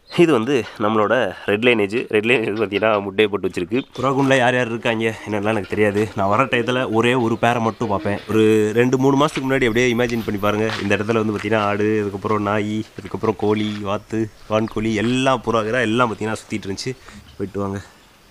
இது வந்து நம்மளோட ரெட் லைனேஜ் ரெட் லைனேஜ் பார்த்தீங்கன்னா முட்டையை போட்டு வச்சிருக்கு புறாகுண்டில் யார் யார் இருக்காங்க என்னெல்லாம் எனக்கு தெரியாது நான் வர டயத்தில் ஒரே ஒரு பேரை மட்டும் பார்ப்பேன் ஒரு ரெண்டு மூணு மாதத்துக்கு முன்னாடி அப்படியே இமேஜின் பண்ணி பாருங்கள் இந்த இடத்துல வந்து பார்த்தீங்கன்னா ஆடு அதுக்கப்புறம் நாய் அதுக்கப்புறம் கோழி வாத்து வான்கோழி எல்லாம் புறாகிற எல்லாம் பார்த்தீங்கன்னா சுற்றிட்டு இருந்துச்சு போயிட்டு வாங்க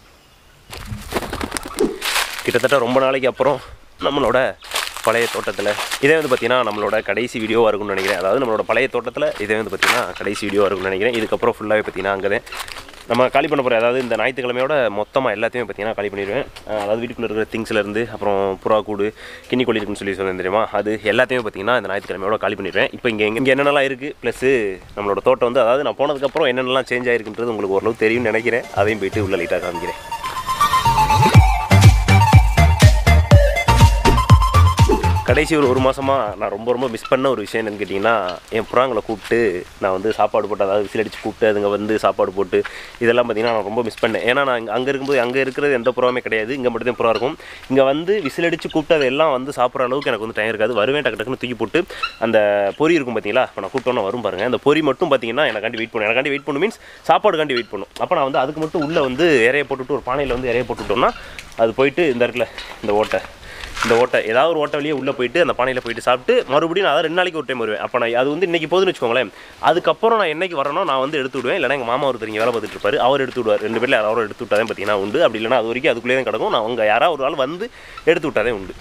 கிட்டத்தட்ட ரொம்ப நாளைக்கு அப்புறம் நம்மளோட பழைய தோட்டத்தில் இதே வந்து பார்த்தீங்கன்னா நம்மளோட கடைசி வீடியோவாக இருக்கும்னு நினைக்கிறேன் அதாவது நம்மளோட பழைய தோட்டத்தில் இதே வந்து பார்த்தீங்கன்னா கடைசி வீடியோவாக இருக்கும்னு நினைக்கிறேன் இதுக்கப்புறம் ஃபுல்லாகவே பார்த்தீங்கன்னா அங்கே தான் நம்ம காலி பண்ண போகிறோம் அதாவது இந்த ஞாயிற்றுக்கிழமையோட மொத்தமாக எல்லாத்தையுமே பார்த்தீங்கன்னா காலி பண்ணிடுவேன் அஹ் அதாவது வீட்டுக்குள்ளே இருக்கிற திங்ஸ்லேருந்து அப்புறம் புறா கூடு கிண்ணி கோழி இருக்குன்னு சொல்லி சொன்னேன் தெரியுமா அது எல்லாத்தையுமே பார்த்தீங்கன்னா இந்த ஞாயிற்றுக்கிழமையோட காலி பண்ணிடுவேன் இப்போ இங்கே இங்கே என்னென்னலாம் இருக்குது ப்ளஸ் நம்மளோட தோட்டம் வந்து அதாவது நான் போனதுக்கப்புறம் என்னென்னலாம் சேஞ்ச் ஆயிருக்குன்றது உங்களுக்கு ஓரளவு தெரியும்னு நினைக்கிறேன் அதையும் போயிட்டு உள்ள லைட்டாக காமிக்கிறேன் கடைசி ஒரு ஒரு மாதமாக நான் ரொம்ப ரொம்ப மிஸ் பண்ண ஒரு விஷயம் என்னன்னு கேட்டிங்கன்னா என் புறாங்களை கூப்பிட்டு நான் வந்து சாப்பாடு போட்டு அதாவது விசில் அடிச்சு கூப்பிட்டு அதுங்க வந்து சாப்பாடு போட்டு இதெல்லாம் பார்த்தீங்கன்னா நான் ரொம்ப மிஸ் பண்ணேன் ஏன்னா நான் அங்கே இருக்கும்போது அங்கே இருக்கிறது எந்த புறாவுமே கிடையாது இங்கே மட்டும் தான் புறா இருக்கும் இங்கே வந்து விசில் அடிச்சு கூப்பிட்டு அதெல்லாம் வந்து சாப்பிட்ற அளவுக்கு எனக்கு வந்து டைம் இருக்காது வருவேன் டக்கு டக்குன்னு தூக்கி போட்டு அந்த பொரி இருக்கும் பார்த்தீங்களா இப்போ நான் கூப்பிட்டோன்னா வரும் பாருங்கள் அந்த பொரி மட்டும் பார்த்தீங்கன்னா எனக்காண்டி வெயிட் பண்ணும் எனக்காண்டி வெயிட் பண்ணும் மீன்ஸ் சாப்பாடுக்காண்டி வெயிட் பண்ணும் அப்போ நான் வந்து அதுக்கு மட்டும் உள்ளே வந்து இறைய போட்டுட்டு ஒரு பானையில் வந்து இறைய போட்டுட்டோம்னா அது போயிட்டு இந்த இடத்துல இந்த ஓட்டை இந்த ஓட்டை ஏதாவது ஒரு ஓட்டை வழியே உள்ளே போயிட்டு அந்த பானையில் போயிட்டு சாப்பிட்டு மறுபடியும் நான் அதான் ரெண்டு நாளைக்கு ஒரு டைம் வருவேன் அப்போ நான் அது வந்து இன்றைக்கி போதுன்னு வச்சுக்கோங்களேன் அதுக்கப்புறம் நான் என்னைக்கு வரணும் நான் வந்து எடுத்து விடுவேன் இல்லைனா எங்கள் மாமா ஒருத்தர் இங்கே வேலை பார்த்துட்டு இருப்பாரு அவர் எடுத்து விடுவார் ரெண்டு பேரில் யாராவது எடுத்து விட்டாதான் பார்த்தீங்கன்னா உண்டு அப்படி இல்லைனா அது வரைக்கும் அதுக்குள்ளே தான் கிடக்கும் நான் அவங்க யாராவது ஒரு ஆள் வந்து எடுத்து விட்டாதே உண்டு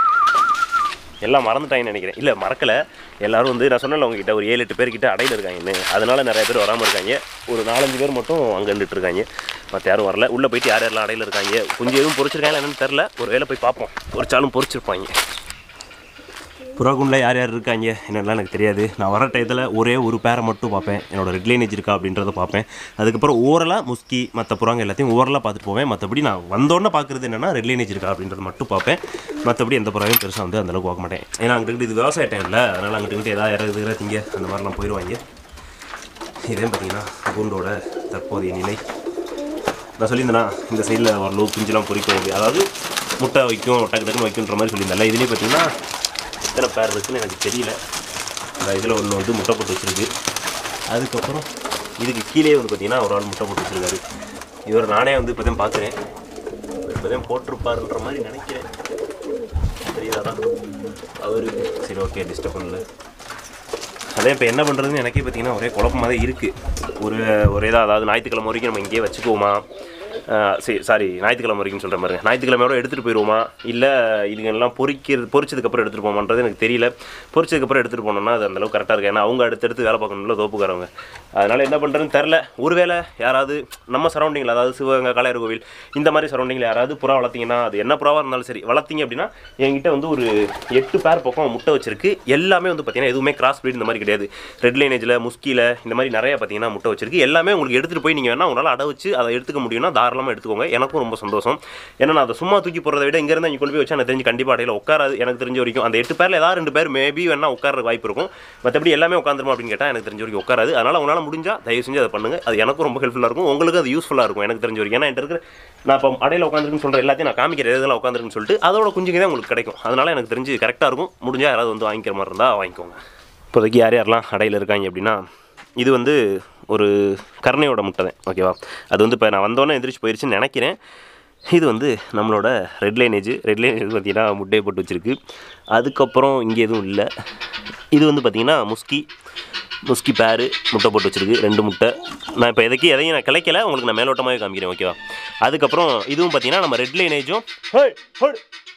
எல்லாம் மறந்துட்டாங்கன்னு நினைக்கிறேன் இல்லை மறக்கலை எல்லாரும் வந்து நான் சொன்னேன்ல உங்ககிட்ட ஒரு ஏழு எட்டு பேர் கிட்ட அடையில் இருக்காங்கன்னு அதனால நிறைய பேர் வராமல் இருக்காங்க ஒரு நாலஞ்சு பேர் மட்டும் அங்கே இருந்துட்டு இருக்காங்க மற்ற யாரும் வரல உள்ளே போயிட்டு யார் யாரெல்லாம் அடையில் இருக்காங்க கொஞ்சம் எதுவும் பொறிச்சிருக்காங்க என்னன்னு தெரில ஒரு வேளை போய் பார்ப்போம் பொறிச்சாலும் பொறிச்சிருப்பாங்க புறாகுண்டில் யார் யார் இருக்காங்க என்னெல்லாம் எனக்கு தெரியாது நான் வர டயத்தில் ஒரே ஒரு பேரை மட்டும் பார்ப்பேன் என்னோட ரெட் லைனேஜ் இருக்கா அப்படின்றத பார்ப்பேன் அதுக்கப்புறம் ஓரலாக முஸ்கி மற்ற புறாங்க எல்லாத்தையும் ஓரலாக பார்த்துட்டு போவேன் மற்றபடி நான் வந்தோடனே பார்க்குறது என்னென்னா ரெட் லைனேஜ் இருக்கா அப்படின்றத மட்டும் பார்ப்பேன் மற்றபடி எந்த புறாவையும் பெருசாக வந்து அந்தளவுக்கு பார்க்க மாட்டேன் ஏன்னா அங்கிட்டு இது விவசாய டைம் இல்லை அதனால் அங்கிட்டு ஏதாவது இறகுது இறகு திங்க அந்த மாதிரிலாம் போயிடுவாங்க இதே பார்த்தீங்கன்னா கூண்டோட தற்போதைய நிலை நான் சொல்லியிருந்தேனா இந்த சைடில் ஓரளவு குஞ்செல்லாம் பொறிக்கும் அப்படி அதாவது முட்டை வைக்கும் டக்கு டக்குன்னு வைக்குன்ற மாதிரி சொல்லியிருந்தேன்ல இதுலேயே பார்த்தீங்கன்னா எத்தனை பேர் இருக்குன்னு எனக்கு தெரியல அந்த இதில் ஒன்று வந்து முட்டை போட்டு வச்சிருக்கு அதுக்கப்புறம் இதுக்கு கீழே வந்து பார்த்தீங்கன்னா ஒரு ஆள் முட்டை போட்டு வச்சிருக்காரு இவர் நானே வந்து இப்போ தான் பார்க்குறேன் இப்போ தான் போட்டிருப்பாருன்ற மாதிரி நினைக்கிறேன் தெரியாதா அவரு சரி ஓகே டிஸ்டர்ப் பண்ணல அதே இப்போ என்ன பண்ணுறதுன்னு எனக்கே பார்த்தீங்கன்னா ஒரே குழப்பமாக தான் இருக்குது ஒரு ஒரு இதாக அதாவது ஞாயிற்றுக்கிழமை வரைக்கும் நம்ம இங்கேயே வச்சுக்குவோமா ஆஹ் சரி சாரி ஞாயிற்றுக்கிழமை வரைக்கும் சொல்கிற மாதிரி ஞாயிற்றுக்கிழமையோட எடுத்துகிட்டு போயிடுவோமா இல்லை இதுங்கெல்லாம் பொறிக்கிறது பொறிச்சதுக்கப்புறம் எடுத்துகிட்டு போமான்றது எனக்கு தெரியல பொறிச்சதுக்கப்புறம் எடுத்துகிட்டு போனோம்னா அது அந்தளவுக்கு கரெக்டாக இருக்கு ஏன்னா அவங்க அடுத்தடுத்து வேலை பார்க்கணும்ல தோப்புக்காரவங்க அதனால் என்ன பண்ணுறதுன்னு தெரில ஒருவேளை யாராவது நம்ம சரௌண்டிங்கில் அதாவது சிவகங்கை காளையர் கோவில் இந்த மாதிரி சரௌண்டிங்கில் யாராவது புறா வளர்த்தீங்கன்னா அது என்ன புறாவாக இருந்தாலும் சரி வளர்த்தீங்க அப்படின்னா என்கிட்ட வந்து ஒரு எட்டு பேர் பக்கம் முட்டை வச்சிருக்கு எல்லாமே வந்து பார்த்தீங்கன்னா எதுவுமே கிராஸ் breed இந்த மாதிரி கிடையாது ரெட் லைனேஜில் முஸ்கியில் இந்த மாதிரி நிறைய பார்த்தீங்கன்னா முட்டை வச்சிருக்கு எல்லாமே உங்களுக்கு எடுத்துகிட்டு போய் நீங்கள் வேணால் உங்களால் அடை வச்சு அதை எடுத்துக்க முடியும்னா தாராளமாக எடுத்துக்கோங்க எனக்கும் ரொம்ப சந்தோஷம் ஏன்னா நான் அதை சும்மா தூக்கி போகிறத விட இங்கேருந்து இங்கே கொண்டு போய் வச்சா எனக்கு தெரிஞ்சு கண்டிப்பாக அடையில உட்காராது எனக்கு தெரிஞ்ச வரைக்கும் அந்த எட்டு பேரில் ஏதாவது ரெண்டு பேர் மேபி வேணா உட்கார வாய்ப்பு இருக்கும் மற்றபடி எல்லாமே உட்காந்துருமா அப்படின்னு கேட்டால் எனக்கு தெரிஞ்ச வரைக்கும் உட்காராது அதனால் உங்களால் முடிஞ்சால் தயவு செஞ்சு அதை பண்ணுங்க அது எனக்கும் ரொம்ப ஹெல்ப்ஃபுல்லாக இருக்கும் உங்களுக்கு அது யூஸ்ஃபுல்லாக இருக்கும் எனக்கு தெரிஞ்ச வரைக்கும் ஏன்னா என்கிட்ட இருக்கிற நான் இப்போ அடையில உட்காந்துருக்குன்னு சொல்கிற எல்லாத்தையும் நான் காமிக்கிறேன் எதெல்லாம் உட்காந்துருக்குன்னு சொல்லிட்டு அதோட குஞ்சுங்க தான் உங்களுக்கு கிடைக்கும் அதனால் எனக்கு தெரிஞ்சு கரெக்டாக இருக்கும் முடிஞ்சால் யாராவது வந்து வாங்கிக்கிற மாதிரி இருந்தால் வாங்கிக்கோங்க இப்போதைக்கு யார் யாரெல்லாம் அடையில் இருக்காங்க அப்படின்னா இது வந்து ஒரு கருணையோட முட்டை தான் ஓகேவா அது வந்து இப்போ நான் வந்தோன்னே எந்திரிச்சு போயிருச்சுன்னு நினைக்கிறேன் இது வந்து நம்மளோட ரெட் லைனேஜ் ரெட் லைனேஜ் பார்த்தீங்கன்னா முட்டையை போட்டு வச்சுருக்கு அதுக்கப்புறம் இங்கே எதுவும் இல்லை இது வந்து பார்த்தீங்கன்னா முஸ்கி முஸ்கி பேரு முட்டை போட்டு வச்சிருக்கு ரெண்டு முட்டை நான் இப்போ எதைக்கு எதையும் நான் கிளைக்கல உங்களுக்கு நான் மேலோட்டமாகவே காமிக்கிறேன் ஓகேவா அதுக்கப்புறம் இதுவும் பார்த்தீங்கன்னா நம்ம ரெட் லைனேஜும் ஹேய், ஹேய்.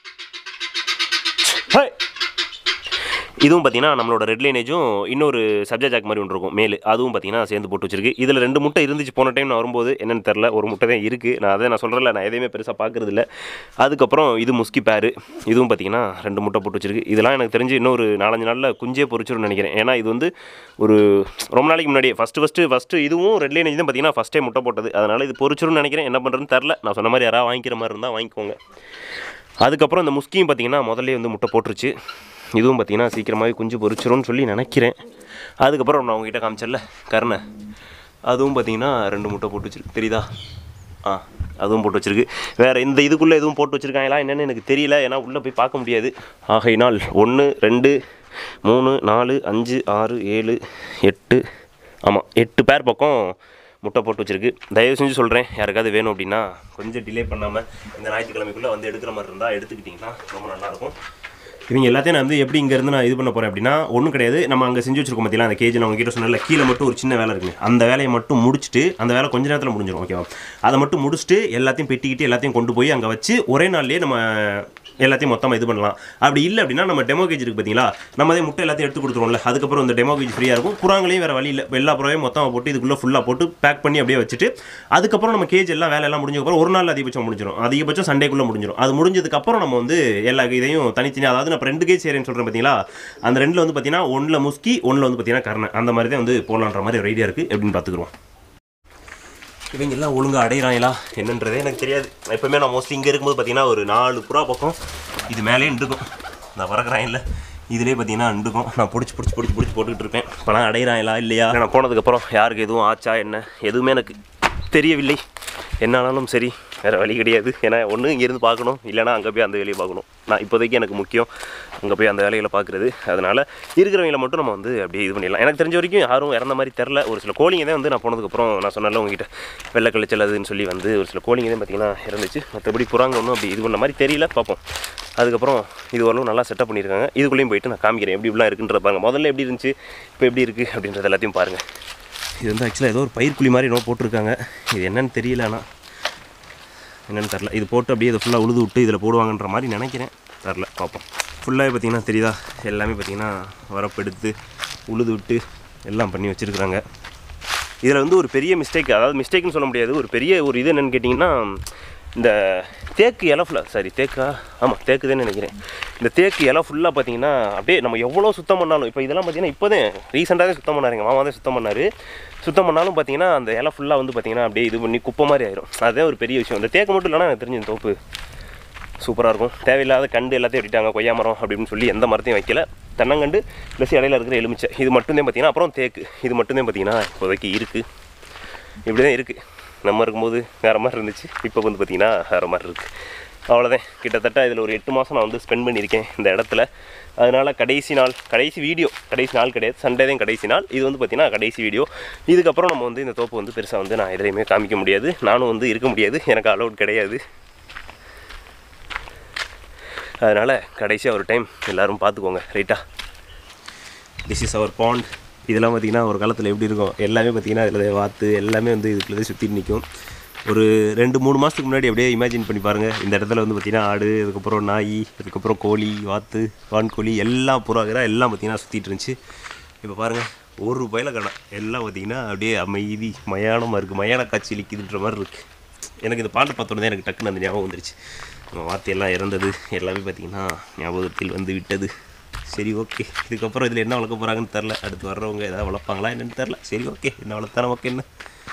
ஹேய். இதுவும் பார்த்தீங்கன்னா நம்மளோட ரெட் லைனேஜும் இன்னொரு சப்ஜா ஜாக் மாதிரி ஒன்று இருக்கும் மேல் அதுவும் பார்த்தீங்கன்னா சேர்ந்து போட்டு வச்சிருக்கு இதில் ரெண்டு முட்டை இருந்துச்சு போன டைம் நான் வரும்போது என்னன்னு தெரில ஒரு முட்டை தான் இருக்குது நான் அதை நான் சொல்கிறல நான் எதையுமே பெருசாக பார்க்குறது இல்லை அதுக்கப்புறம் இது முஸ்கி பேரு இதுவும் பார்த்தீங்கன்னா ரெண்டு முட்டை போட்டு வச்சிருக்கு இதெல்லாம் எனக்கு தெரிஞ்சு இன்னொரு நாலஞ்சு நாளில் குஞ்சே பொரிச்சிரும்னு நினைக்கிறேன் ஏன்னா இது வந்து ஒரு ரொம்ப நாளைக்கு முன்னாடியே ஃபஸ்ட்டு ஃபஸ்ட்டு ஃபஸ்ட்டு இதுவும் ரெட் லைனேஜ் தான் பார்த்தீங்கன்னா ஃபஸ்ட் டைம் முட்டை போட்டது அதனால் இது பொரிச்சிரும்னு நினைக்கிறேன் என்ன பண்ணுறதுன்னு தெரில நான் சொன்ன மாதிரி யாராவது வாங்கிக்கிற மாதிரி இருந்தால் வாங்கிக்கோங்க அதுக்கப்புறம் இந்த முஸ்கியும் பார்த்தீங்கன்னா முதல்ல வந்து முட்டை போட்டுருச்சு இதுவும் பார்த்தீங்கன்னா சீக்கிரமாகவே குஞ்சு பொரிச்சிரும்னு சொல்லி நினைக்கிறேன் அதுக்கப்புறம் நான் உங்ககிட்ட காமிச்சல கருணை அதுவும் பார்த்தீங்கன்னா ரெண்டு முட்டை போட்டு வச்சிருக்கு தெரியுதா ஆ அதுவும் போட்டு வச்சிருக்கு வேறு இந்த இதுக்குள்ளே எதுவும் போட்டு வச்சுருக்காங்களா என்னென்னு எனக்கு தெரியல ஏன்னா உள்ளே போய் பார்க்க முடியாது ஆகையினால் ஒன்று ரெண்டு மூணு நாலு அஞ்சு ஆறு ஏழு எட்டு ஆமாம் எட்டு பேர் பக்கம் முட்டை போட்டு வச்சிருக்கு தயவு செஞ்சு சொல்கிறேன் யாருக்காவது வேணும் அப்படின்னா கொஞ்சம் டிலே பண்ணாமல் இந்த ஞாயிற்றுக்கிழமைக்குள்ளே வந்து எடுக்கிற மாதிரி இருந்தால் எடுத்துக்கிட்டிங்கன்னா ரொம்ப நல்லாயிருக்கும் இவங்க எல்லாத்தையும் நான் வந்து எப்படி இங்கேருந்து நான் இது பண்ண போகிறேன் அப்படின்னா ஒன்றும் கிடையாது நம்ம அங்கே செஞ்சு வச்சிருக்கோம் பார்த்தீங்களா அந்த கேஜ் நான் உங்ககிட்ட சொன்னல கீழே மட்டும் ஒரு சின்ன வேலை இருக்குங்க அந்த வேலையை மட்டும் முடிச்சுட்டு அந்த வேலை கொஞ்ச நேரத்தில் முடிஞ்சிடும் ஓகேவா அதை மட்டும் முடிச்சுட்டு எல்லாத்தையும் பெட்டிக்கிட்டு எல்லாத்தையும் கொண்டு போய் அங்கே வச்சு ஒரே நாள்லேயே நம்ம எல்லாத்தையும் மொத்தமாக இது பண்ணலாம் அப்படி இல்லை அப்படின்னா நம்ம டெமோ கேஜ் இருக்குது பார்த்தீங்களா நம்ம அதே முட்டை எல்லாத்தையும் எடுத்து கொடுத்துருவோம்ல அதுக்கப்புறம் இந்த டெமோ கேஜ் ஃப்ரீயாக இருக்கும் புறாங்களையும் வேறு வழி இல்லை எல்லா புறாவையும் மொத்தமாக போட்டு இதுக்குள்ளே ஃபுல்லாக போட்டு பேக் பண்ணி அப்படியே வச்சுட்டு அதுக்கப்புறம் நம்ம கேஜ் எல்லாம் வேலை எல்லாம் முடிஞ்சதுக்கப்புறம் ஒரு நாள் அதிகபட்சம் முடிஞ்சிடும் அதிகபட்சம் சண்டேக்குள்ளே முடிஞ்சிடும் அது முடிஞ்சதுக்கப்புறம் நம்ம வந்து எல்லா இதையும் தனித்தனி அதாவது நான் இப்ப ரெண்டு கேஜ் சேரேன்னு சொல்கிறேன் பார்த்தீங்களா அந்த ரெண்டில் வந்து பார்த்தீங்கன்னா ஒன்றில் முஸ்கி ஒன்றில் வந்து பார்த்தீங்கன்னா கர்ணை அந்த மாதிரி தான் வந்து போடலான்ற மாதிரி ஒரு ஐடியா இருக்குது எப்படின்னு பார்த்துக்குருவோம் இவங்க எல்லாம் ஒழுங்காக அடையிறாங்களா என்னன்றதே எனக்கு தெரியாது நான் எப்பவுமே நான் மோஸ்ட்லி இங்கே இருக்கும்போது பார்த்தீங்கன்னா ஒரு நாலு புறா பக்கம் இது மேலேயே நின்றுக்கும் நான் பறக்கிறேன் இல்லை இதுலேயே பார்த்தீங்கன்னா நின்றுக்கும் நான் பிடிச்சி பிடிச்சி பிடிச்சி பிடிச்சி போட்டுக்கிட்டு இருப்பேன் இப்போலாம் அடையிறாங்களா இல்லையா நான் போனதுக்கப்புறம் யாருக்கு எதுவும் ஆச்சா என்ன எதுவுமே எனக்கு தெரியவில்லை என்ன ஆனாலும் சரி வேறு வழி கிடையாது ஏன்னா ஒன்று இங்கேருந்து பார்க்கணும் இல்லைனா அங்கே போய் அந்த வேலையை பார்க்கணும் நான் இப்போதைக்கு எனக்கு முக்கியம் அங்கே போய் அந்த வேலைகளை பார்க்குறது அதனால் இருக்கிறவங்கள மட்டும் நம்ம வந்து அப்படியே இது பண்ணிடலாம் எனக்கு தெரிஞ்ச வரைக்கும் யாரும் இறந்த மாதிரி தெரில ஒரு சில கோழிங்க தான் வந்து நான் போனதுக்கப்புறம் நான் சொன்னல உங்ககிட்ட வெள்ளை கழிச்சல் அதுன்னு சொல்லி வந்து ஒரு சில கோழிங்க தான் பார்த்தீங்கன்னா இறந்துச்சு மற்றபடி புறாங்க ஒன்றும் அப்படி இது பண்ண மாதிரி தெரியல பார்ப்போம் அதுக்கப்புறம் இது ஓரளவு நல்லா செட்டப் பண்ணியிருக்காங்க இதுக்குள்ளேயும் போயிட்டு நான் காமிக்கிறேன் எப்படி இப்படிலாம் இருக்குன்றத பாருங்க முதல்ல எப்படி இருந்துச்சு இப்போ எப்படி இருக்குது அப்படின்றது எல்லாத்தையும் பாருங்கள் இது வந்து ஆக்சுவலாக ஏதோ ஒரு பயிர்க்குழி மாதிரி என்னோ போட்டிருக்காங்க இது என்னன்னு தெரியல ஆனால் என்னன்னு தெரில இது போட்டு அப்படியே இதை ஃபுல்லாக உழுது விட்டு இதில் போடுவாங்கன்ற மாதிரி நினைக்கிறேன் தெரில பார்ப்போம் ஃபுல்லாகவே பார்த்தீங்கன்னா தெரியுதா எல்லாமே பார்த்தீங்கன்னா வரப்பெடுத்து உழுது விட்டு எல்லாம் பண்ணி வச்சுருக்குறாங்க இதில் வந்து ஒரு பெரிய மிஸ்டேக் அதாவது மிஸ்டேக்னு சொல்ல முடியாது ஒரு பெரிய ஒரு இது என்னென்னு கேட்டிங்கன்னா இந்த தேக்கு இலை ஃபுல்லாக சாரி தேக்கா ஆமாம் தேக்கு தான் நினைக்கிறேன் இந்த தேக்கு இலை ஃபுல்லாக பார்த்தீங்கன்னா அப்படியே நம்ம எவ்வளோ சுத்தம் பண்ணாலும் இப்போ இதெல்லாம் பார்த்தீங்கன்னா இப்போ தான் ரீசெண்டாக தான் சுத்தம் பண்ணாருங்க மாமா தான் சுத்தம் பண்ணார் சுத்தம் பண்ணாலும் பார்த்தீங்கன்னா அந்த இலை ஃபுல்லாக வந்து பார்த்தீங்கன்னா அப்படியே இது பண்ணி குப்பை மாதிரி ஆயிரும் அதுதான் ஒரு பெரிய விஷயம் இந்த தேக்கு மட்டும் இல்லைனா எனக்கு தெரிஞ்ச இந்த தோப்பு சூப்பராக இருக்கும் தேவையில்லாத கண்டு எல்லாத்தையும் வெட்டிட்டாங்க கொய்யா மரம் அப்படின்னு சொல்லி எந்த மரத்தையும் வைக்கல தென்னங்கண்டு ப்ளஸ் இடையில இருக்கிற எலுமிச்சை இது மட்டும்தான் பார்த்தீங்கன்னா அப்புறம் தேக்கு இது மட்டும்தான் பார்த்தீங்கன்னா இப்போதைக்கு இருக்குது இப்படி தான் இருக்குது நம்ம இருக்கும்போது வேறு மாதிரி இருந்துச்சு இப்போ வந்து பார்த்திங்கன்னா வேறு மாதிரி இருக்குது அவ்வளோதான் கிட்டத்தட்ட இதில் ஒரு எட்டு மாதம் நான் வந்து ஸ்பெண்ட் பண்ணியிருக்கேன் இந்த இடத்துல அதனால் கடைசி நாள் கடைசி வீடியோ கடைசி நாள் கிடையாது சண்டே தான் கடைசி நாள் இது வந்து பார்த்திங்கன்னா கடைசி வீடியோ இதுக்கப்புறம் நம்ம வந்து இந்த தோப்பு வந்து பெருசாக வந்து நான் எதுலையுமே காமிக்க முடியாது நானும் வந்து இருக்க முடியாது எனக்கு அலௌட் கிடையாது அதனால் கடைசியாக ஒரு டைம் எல்லோரும் பார்த்துக்கோங்க ரைட்டா திஸ் இஸ் அவர் பாண்ட் இதெல்லாம் பார்த்திங்கன்னா ஒரு காலத்தில் எப்படி இருக்கும் எல்லாமே பார்த்திங்கன்னா இதில் வாத்து எல்லாமே வந்து இதுக்குள்ளே சுற்றிட்டு நிற்கும் ஒரு ரெண்டு மூணு மாதத்துக்கு முன்னாடி அப்படியே இமேஜின் பண்ணி பாருங்கள் இந்த இடத்துல வந்து பார்த்திங்கன்னா ஆடு அதுக்கப்புறம் நாய் அதுக்கப்புறம் கோழி வாத்து வான்கோழி எல்லாம் புறாகிறா எல்லாம் பார்த்திங்கன்னா சுற்றிட்டு இருந்துச்சு இப்போ பாருங்கள் ஒரு பயில கடை எல்லாம் பார்த்திங்கன்னா அப்படியே அமைதி மயானமாக இருக்குது மயான காட்சி அளிக்குதுன்ற மாதிரி இருக்குது எனக்கு இந்த பாட்டு பார்த்தோன்னே எனக்கு டக்குன்னு அந்த ஞாபகம் வந்துருச்சு நம்ம வார்த்தையெல்லாம் இறந்தது எல்லாமே பார்த்திங்கன்னா ஞாபகத்தில் வந்து விட்டது சரி ஓகே இதுக்கப்புறம் இதில் என்ன வளர்க்க போகிறாங்கன்னு தெரில அடுத்து வர்றவங்க எதாவது வளர்ப்பாங்களா என்னன்னு தெரில சரி ஓகே என்ன வளர்த்தா நமக்கு என்ன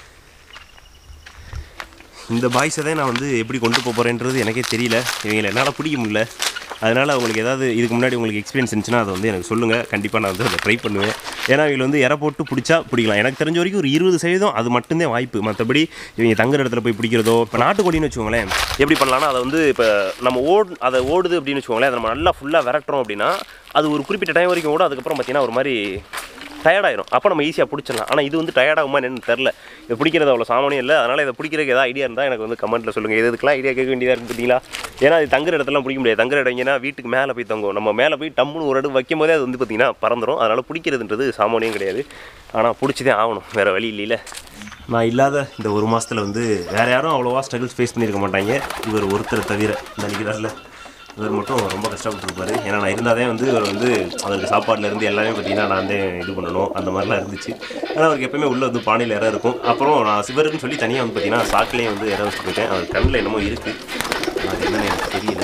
இந்த பாய்ஸை தான் நான் வந்து எப்படி கொண்டு போக போகிறேன்றது எனக்கே தெரியல இவங்களை என்னால் பிடிக்க முடியல அதனால் உங்களுக்கு ஏதாவது இதுக்கு முன்னாடி உங்களுக்கு எக்ஸ்பீரியன்ஸ் இருந்துச்சுன்னா அதை வந்து எனக்கு சொல்லுங்கள் கண்டிப்பாக நான் வந்து அதை ட்ரை பண்ணுவேன் ஏன்னா இவங்க வந்து இற போட்டு பிடிச்சா பிடிக்கலாம் எனக்கு தெரிஞ்ச வரைக்கும் ஒரு இருபது சதவீதம் அது மட்டும்தான் வாய்ப்பு மற்றபடி இவங்க தங்குற இடத்துல போய் பிடிக்கிறதோ இப்போ நாட்டுக்கோடின்னு வச்சுக்கோங்களேன் எப்படி பண்ணலாம்னா அதை வந்து இப்போ நம்ம ஓடு அதை ஓடுது அப்படின்னு வச்சுக்கோங்களேன் அதை நம்ம நல்லா ஃபுல்லாக விரட்டுறோம் அப்படின்னா அது ஒரு குறிப்பிட்ட டைம் வரைக்கும் ஓடும் அதுக்கப்புறம் பார்த்தீங்கன்னா ஒரு மாதிரி டயர்டாயிரும் அப்போ நம்ம ஈஸியாக பிடிச்சிடலாம் ஆனால் இது வந்து டயர்டாகுமா என்னன்னு தெரில இது பிடிக்கிறது அவ்வளோ சாமானியம் இல்லை அதனால் இதை பிடிக்கிறதுக்கு ஏதாவது ஐடியா இருந்தால் எனக்கு வந்து கமெண்ட்டில் சொல்லுங்கள் இது இதுக்கெல்லாம் ஐடியா கேட்க வேண்டியதாக இருக்குது பார்த்தீங்களா ஏன்னா அது தங்குற இடத்துலாம் பிடிக்க முடியாது தங்குற இடம் எங்கன்னா வீட்டுக்கு மேலே போய் தங்கும் நம்ம மேலே போய் டம்முன்னு ஒரு இடம் வைக்கும் போதே அது வந்து பார்த்திங்கன்னா பறந்துடும் அதனால் பிடிக்கிறதுன்றது சாமானியம் கிடையாது ஆனால் பிடிச்சதே ஆகணும் வேறு வழி இல்லைல்ல நான் இல்லாத இந்த ஒரு மாதத்தில் வந்து வேறு யாரும் அவ்வளோவா ஸ்ட்ரகிள்ஸ் ஃபேஸ் பண்ணியிருக்க மாட்டாங்க இவர் ஒருத்தர் தவிர நினைக்கிறார்ல இவர் மட்டும் ரொம்ப கஷ்டப்பட்டுருப்பாரு ஏன்னா நான் இருந்தாதே வந்து இவர் வந்து அவருக்கு சாப்பாடுல இருந்து எல்லாமே பார்த்தீங்கன்னா நான் வந்து இது பண்ணணும் அந்த மாதிரிலாம் இருந்துச்சு ஆனால் அவருக்கு எப்பவுமே உள்ளே வந்து பானையில் இடம் இருக்கும் அப்புறம் நான் சிவருன்னு சொல்லி தனியாக வந்து பார்த்தீங்கன்னா சாக்கிலையும் வந்து இடம் வச்சுட்டு போயிட்டேன் அவர் கண்ணில் என்னமோ இருக்குது அது என்னன்னு எனக்கு தெரியல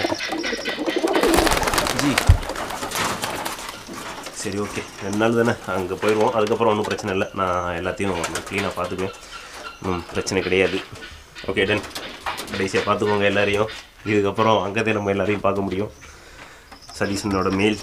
ஜி சரி ஓகே ரெண்டு நாள் தானே அங்கே போயிடுவோம் அதுக்கப்புறம் ஒன்றும் பிரச்சனை இல்லை நான் எல்லாத்தையும் க்ளீனாக பார்த்துக்குவேன் ம் பிரச்சனை கிடையாது ஓகே டன் கடைசியாக பார்த்துக்கோங்க எல்லாரையும் இதுக்கப்புறம் அங்கே தான் நம்ம எல்லாரையும் பார்க்க முடியும் சதீஷனோட மேல்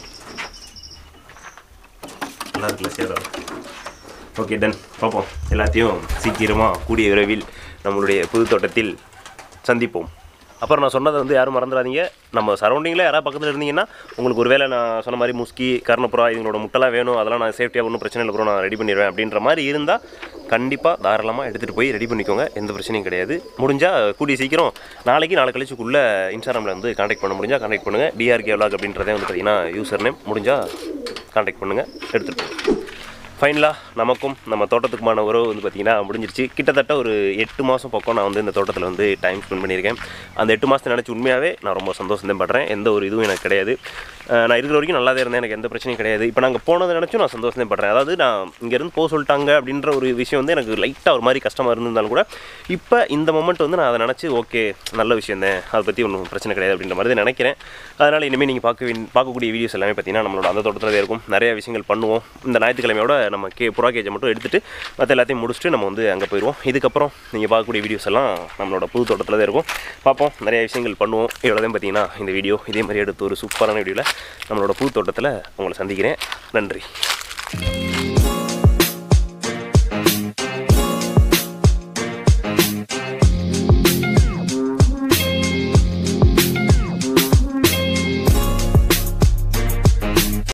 நல்லா இருக்குல்ல சேதம் ஓகே டன் பார்ப்போம் எல்லாத்தையும் சீக்கிரமாக கூடிய விரைவில் நம்மளுடைய புது தோட்டத்தில் சந்திப்போம் அப்புறம் நான் சொன்னதை வந்து யாரும் மறந்துடாதீங்க நம்ம சரௌண்டிங்கில் யாராவது பக்கத்தில் இருந்தீங்கன்னா உங்களுக்கு ஒருவேளை நான் சொன்ன மாதிரி முஸ்கி கர்ணப்புறா இதுங்களோட முட்டைலாம் வேணும் அதெல்லாம் நான் சேஃப்டியாக ஒன்றும் பிரச்சனை இல்லை ப்ரோ நான் ரெடி பண்ணிடுவேன் அப்படின்ற மாதிரி இருந்தால் கண்டிப்பாக தாராளமாக எடுத்துகிட்டு போய் ரெடி பண்ணிக்கோங்க எந்த பிரச்சனையும் கிடையாது முடிஞ்சால் கூடிய சீக்கிரம் நாளைக்கு நாளை கழிச்சுக்குள்ளே இன்ஸ்டாகிராமில் வந்து காண்டாக்ட் பண்ண முடிஞ்சால் காண்டாக்ட் பண்ணுங்கள் டிஆர்கே விலாக் அப்படின்றதே வந்து பார்த்தீங்கன்னா யூசர் நேம் முடிஞ்சால் காண்டாக்ட் பண்ணுங்கள் எடுத்துகிட்டு போங்க ஃபைனலாக நமக்கும் நம்ம தோட்டத்துக்குமான உறவு வந்து பார்த்திங்கன்னா முடிஞ்சிருச்சு கிட்டத்தட்ட ஒரு எட்டு மாதம் பக்கம் நான் வந்து இந்த தோட்டத்தில் வந்து டைம் ஸ்பெண்ட் பண்ணியிருக்கேன் அந்த எட்டு மாதத்தை நினச்சி உண்மையாகவே நான் ரொம்ப சந்தோஷம் தான் படுறேன் எந்த ஒரு இதுவும் எனக்கு கிடையாது அஹ் நான் இருக்கிற வரைக்கும் நல்லா தான் இருந்தேன் எனக்கு எந்த பிரச்சனையும் கிடையாது இப்போ நாங்கள் போனதை நினச்சும் நான் சந்தோஷம் தான் படுறேன் அதாவது நான் இங்கேருந்து போக சொல்லிட்டாங்க அப்படின்ற ஒரு விஷயம் வந்து எனக்கு லைட்டாக ஒரு மாதிரி கஷ்டமாக இருந்திருந்தாலும் கூட இப்போ இந்த மொமெண்ட் வந்து நான் அதை நினச்சி ஓகே நல்ல விஷயம் தான் அதை பற்றி ஒன்றும் பிரச்சனை கிடையாது அப்படின்ற மாதிரி தான் நினைக்கிறேன் அதனால் இனிமேல் நீங்கள் பார்க்க வேண்- பார்க்கக்கூடிய வீடியோஸ் எல்லாமே பார்த்தீங்கன்னா நம்மளோட அந்த தோட்டத்தில் தான் இருக்கும் நிறைய விஷயங்கள் பண்ணுவோம் இந்த ஞாயிற்றுக்கிழமையோட நம்ம கே புறா கேஜை மட்டும் எடுத்துகிட்டு மற்ற எல்லாத்தையும் முடிச்சுட்டு நம்ம வந்து அங்கே போயிடுவோம் இதுக்கப்புறம் நீங்கள் பார்க்கக்கூடிய வீடியோஸ் எல்லாம் நம்மளோட புது தோட்டத்தில் தான் இருக்கும் பார்ப்போம் நிறைய விஷயங்கள் பண்ணுவோம் இவ்வளோ தான் பார்த்தீங்கன்னா இந்த வீடியோ இதே மாதிரி எடுத்து ஒரு சூப்பரான வீடியோவில் நம்மளோட புது தோட்டத்தில் உங்களை சந்திக்கிறேன் நன்றி